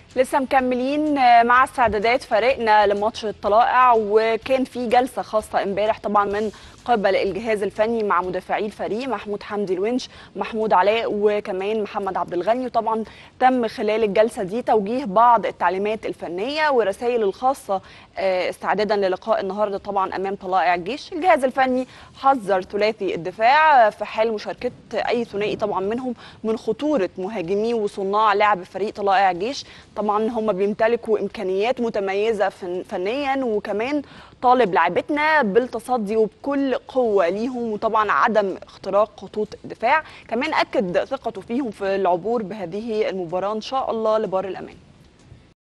لسه مكملين مع استعدادات فريقنا لماتش الطلائع وكان في جلسه خاصه امبارح طبعا من قبل الجهاز الفني مع مدافعي الفريق محمود حمدي الونش محمود علاء وكمان محمد عبد الغني وطبعا تم خلال الجلسه دي توجيه بعض التعليمات الفنيه والرسائل الخاصه استعدادا للقاء النهارده طبعا امام طلائع الجيش الجهاز الفني حذر ثلاثي الدفاع في حال مشاركه اي ثنائي طبعا منهم من خطوره مهاجمي وصناع لعب فريق طلائع الجيش طبعا هم بيمتلكوا امكانيات متميزه فنيا وكمان طالب لاعبتنا بالتصدي وبكل قوه ليهم وطبعا عدم اختراق خطوط الدفاع كمان اكد ثقته فيهم في العبور بهذه المباراه ان شاء الله لبر الامان